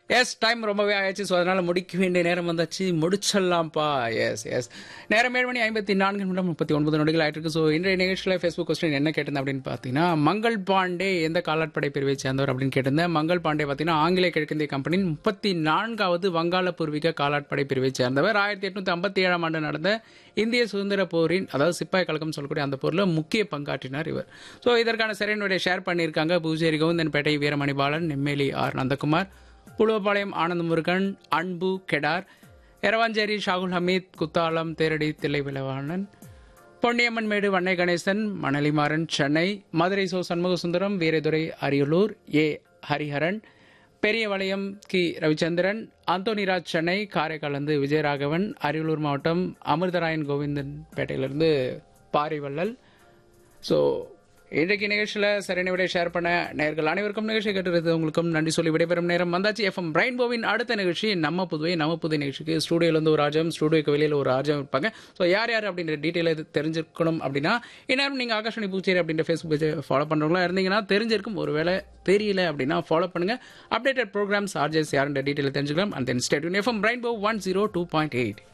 S time ரொம்பவே ஆயிடுச்சு so அதனால் முடிக்க வேண்டிய நேரம் வந்தாச்சு முடிச்சிடலாம்ப்பா எஸ் எஸ் நேரம் ஏழு மணி ஐம்பத்தி நான்கு நிமிடம் முப்பத்தி ஒன்பது நொடிகள் ஆயிட்டு இருக்கு ஸோ இன்றைய நிகழ்ச்சியில் ஃபேஸ்புக் கொஸ்டின் என்ன கேட்டிருந்தேன் அப்படின்னு பார்த்தீங்கன்னா மங்கள் பாண்டே எந்த காலாட்படை பிரிவை சேர்ந்தவர் அப்படின்னு கேட்டிருந்தேன் மங்கள் பாண்டே பார்த்தீங்கன்னா ஆங்கிலேய கிழக்கிந்திய கம்பெனியின் முப்பத்தி நான்காவது வங்காள பூர்வீக காலாட்படை பிரிவை சேர்ந்தவர் ஆயிரத்தி எட்நூத்தி ஐம்பத்தி ஏழாம் ஆண்டு நடந்த இந்திய சுதந்திர போரின் அதாவது சிப்பாய் கழகம் சொல்லக்கூடிய அந்த போரில் முக்கிய பங்காற்றினார் இவர் ஸோ இதற்கான சரியினுடைய ஷேர் பண்ணியிருக்காங்க பூஜேரி கோவிந்தன்பேட்டை வீரமணி பாலன் நெம்மேலி ஆர் நந்தகுமார் புலுவபாளையம் ஆனந்த முருகன் அன்பு கெடார் எரவாஞ்சேரி ஷாகுல் ஹமீத் குத்தாலம் தேரடி தில்லை விளவாணன் பொன்னியம்மன் மேடு வண்ணை கணேசன் மணலிமாறன் சென்னை மதுரை சோ சண்முகசுந்தரம் வீரதுரை அரியலூர் ஏ ஹரிஹரன் பெரியவளையம் கி ரவிச்சந்திரன் அந்தோனிராஜ் சென்னை காரைக்காலந்து விஜயராகவன் அரியலூர் மாவட்டம் அமிர்தராயன் கோவிந்தன் பேட்டையிலிருந்து பாரிவள்ளல் ஸோ இன்றைக்கு நிகழ்ச்சியில் சரியான விட ஷேர் பண்ண நேர்கள் அனைவருக்கும் நிகழ்ச்சி கேட்டுறது உங்களுக்கும் நன்றி சொல்லி விடைபெறும் நேரம் வந்தாச்சு எஃப்எம் ரெயின்போவின் அடுத்த நிகழ்ச்சி நம்ம புதுவை நம்ம புது நிகழ்ச்சிக்கு ஸ்டூடியோலேருந்து ஒரு ராஜம் ஸ்டூடியோக்கு வெளியில் ஒரு ராஜம் இருப்பாங்க ஸோ யார் யார் அப்படின்ற டீட்டெயில் தெரிஞ்சிருக்கணும் அப்படின்னா இந்நேரம் நீங்கள் ஆகாஷணி பூச்சேரி அப்படின்ற ஃபேஸ்புக் பேஜை ஃபாலோ பண்ணுறவங்களா இருந்தீங்கன்னா தெரிஞ்சிருக்கும் ஒருவேளை தெரியல அப்படின்னா ஃபாலோ பண்ணுங்க அப்டேட்டட் ப்ரோக்ராம்ஸ் ஆர்ஜேஸ் யாருன்ற டீட்டெயில் தெரிஞ்சுக்கலாம் and then stay tuned FM rainbow one zero two point eight